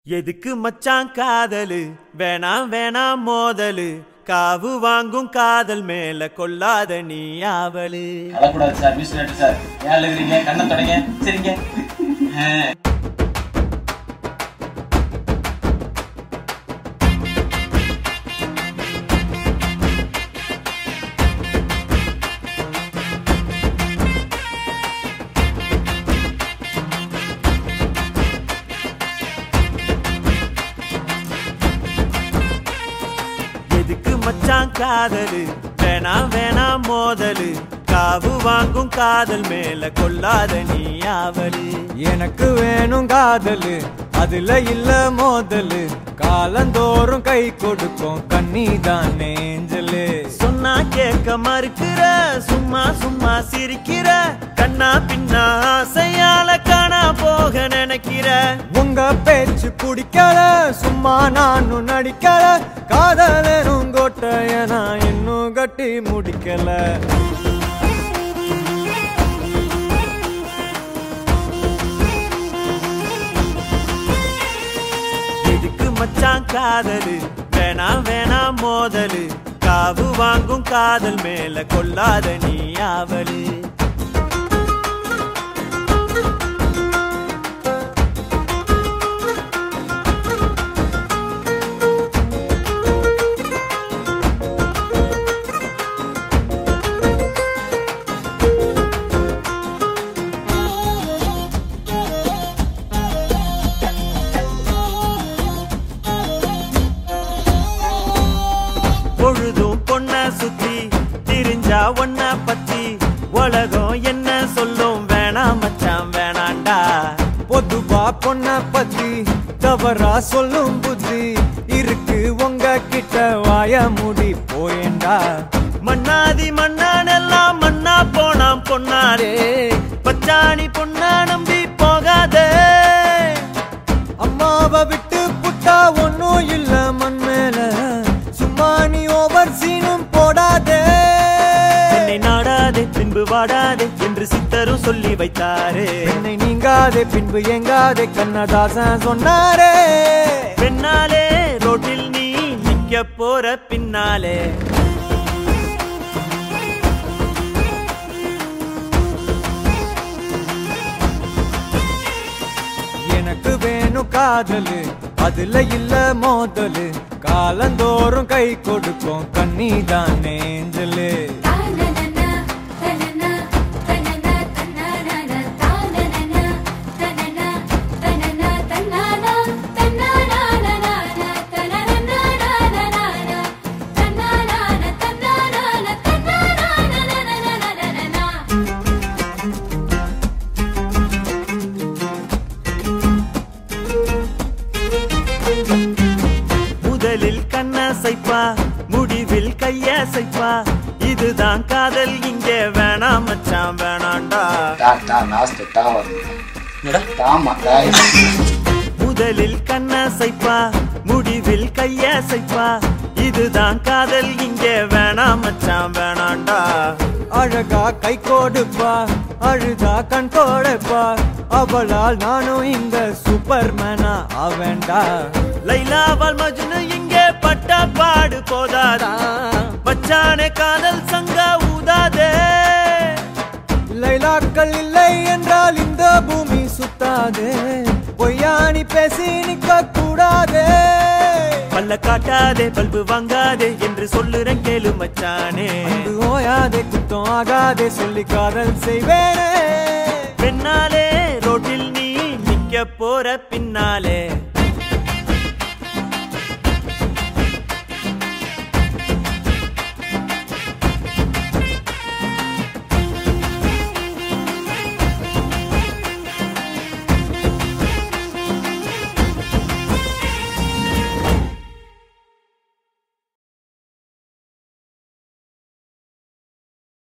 எதுக்கு மச்சான் காதலு வேணாம் வேணாம் மோதலு காவு வாங்கும் காதல் மேல கொல்லாத நீ ஆவலு அழக்கூடாது சார் மிஸ் நட்டு சார் ஏன் அழுகுறீங்க கண்ணை தொடங்க சரிங்க ஆ. எதுக்கு மச்சான் காதலு வேணாம் வேணாம் மோதலு காவு வாங்கும் காதல் மேல கொல்லாத நீ ஆவலு எனக்கு வேணும் காதலு அதுல இல்ல மோதலு காலந்தோறும் கை கொடுக்கும் கண்ணி தான் நேஞ்சலு சொன்னா கேட்க மறுக்கிற சும்மா சும்மா சிரிக்கிற கண்ணா பின்னா ஆசையால காணா போக நினைக்கிற உங்க பேச்சு பிடிக்கல சும்மா நானும் நடிக்கல காதலனும் கோட்டைய நான் இன்னும் கட்டி முடிக்கல எதுக்கு மச்சான் காதலு வேணாம் வேணாம் மோதலு காவு வாங்கும் காதல் மேல கொல்லாத நீ ஆவலு பொழுதும் பொண்ண சுத்தி திரிஞ்சா ஒன்ன பத்தி உலகம் என்ன சொல்லும் வேணாம் மச்சான் வேணாண்டா பொதுவா பொண்ண பத்தி தவறா சொல்லும் புத்தி இருக்கு உங்க கிட்ட வாய மூடி போயேண்டா மண்ணாதி மண்ணான் எல்லாம் மண்ணா போனாம் பொன்னாரே பச்சாணி பொண்ணா நம்பி போகாதே அம்மாவை விட்டு புட்டா ஒன்னும் இல்ல மண் மேல சும்மா நீ ஓவர் சீனும் போடாதே என்னை நாடாதே பின்பு வாடாதே என்று சித்தரும் சொல்லி வைத்தாரே என்னை நீங்காதே பின்பு எங்காதே கண்ணதாசன் சொன்னாரே பெண்ணாலே ரோட்டில் நீ நிக்க போற பின்னாலே எனக்கு வேணும் காதலு அதுல இல்ல மோதலு காலந்தோறும் கை கொடுக்கும் கண்ணி தான் நேஞ்சலு தானனனா தனனா தனனா தனனா தானனனா தனனா தனனா தனனா தனனானனா தனனனானனா தனனான தனனான தனனானனா முதலில் கண்ணசைப்பா முடிவில் கையசைப்பா இதுதான் காதல் இங்கே வேணாம் மச்சான் வேணாண்டா டா டா லாஸ்ட் டா வரணும் என்னடா டாமா டாய் முதலில் கண்ணசைப்பா முடிவில் கையசைப்பா இதுதான் காதல் இங்கே வேணாம் மச்சான் வேணாண்டா அழகா கை கொடுப்பா அழுதா கண் கோடைப்பா அவளால் நானும் இந்த சூப்பர்மேனா ஆவேண்டா லைலாவால் மஜ்னு இங்கே பட்ட பாடு போதாதா மச்சானே காதல் சங்கா ஊதாதே லைலாக்கள் இல்லை என்றால் இந்த பூமி சுத்தாதே பொய்யானி பேசி நிக்க கூடாதே பல்ல காட்டாதே பல்பு வாங்காதே என்று சொல்லுறேன் கேளு மச்சானே அன்பு ஓயாதே குத்தம் ஆகாதே சொல்லி காதல் செய்வேனே பெண்ணாலே ரோட்டில் நீ நிக்க போற பின்னாலே